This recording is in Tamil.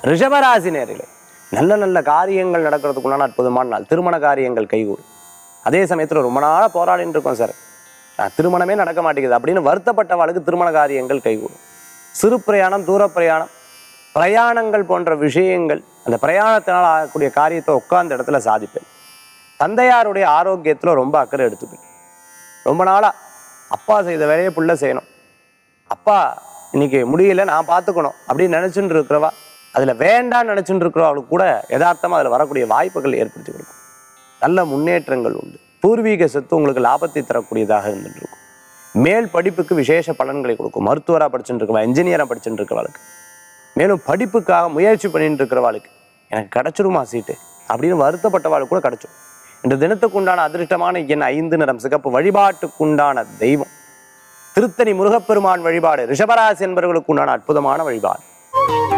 ரிஷபராசி நேரிலே நல்ல நல்ல காரியங்கள் நடக்கிறதுக்குள்ளான அற்புதமான நாள் திருமண காரியங்கள் கைகூடும் அதே சமயத்தில் ரொம்ப நாளாக போராடின்னு இருக்கோம் சார் நான் திருமணமே நடக்க மாட்டேங்குது அப்படின்னு வருத்தப்பட்டவாளுக்கு திருமண காரியங்கள் கைகூடும் சிறு பிரயாணம் தூர பிரயாணம் பிரயாணங்கள் போன்ற விஷயங்கள் அந்த பிரயாணத்தினால் ஆகக்கூடிய காரியத்தை உட்கார்ந்த இடத்துல சாதிப்பேன் தந்தையாருடைய ஆரோக்கியத்தில் ரொம்ப அக்கறை எடுத்துப்பேன் ரொம்ப நாளாக அப்பா செய்த வேலையை புள்ள செய்யணும் அப்பா இன்னைக்கு முடியல நான் பார்த்துக்கணும் அப்படின்னு நினச்சிட்டு இருக்கிறவா அதில் வேண்டாம்னு நினச்சிட்டு இருக்கிறவங்களுக்கு கூட யதார்த்தமாக அதில் வரக்கூடிய வாய்ப்புகள் ஏற்படுத்தி கொடுக்கும் நல்ல முன்னேற்றங்கள் உண்டு பூர்வீக சொத்து உங்களுக்கு லாபத்தை தரக்கூடியதாக இருந்துட்டு இருக்கும் மேல் படிப்புக்கு விசேஷ பலன்களை கொடுக்கும் மருத்துவராக படிச்சுட்டு இருக்கவா இன்ஜினியராக படிச்சுட்டு இருக்கவாளுக்கு மேலும் படிப்புக்காக முயற்சி பண்ணிட்டு இருக்கிறவாளுக்கு எனக்கு கிடைச்சிருமா சீட்டு அப்படின்னு வருத்தப்பட்டவாளுக்கு கூட கிடைச்சிடும் இந்த தினத்துக்குண்டான அதிர்ஷ்டமான எண் ஐந்து நிறம் சிகப்பு வழிபாட்டுக்குண்டான தெய்வம் திருத்தணி முருகப்பெருமான் வழிபாடு ரிஷபராசி என்பவர்களுக்கு உண்டான அற்புதமான வழிபாடு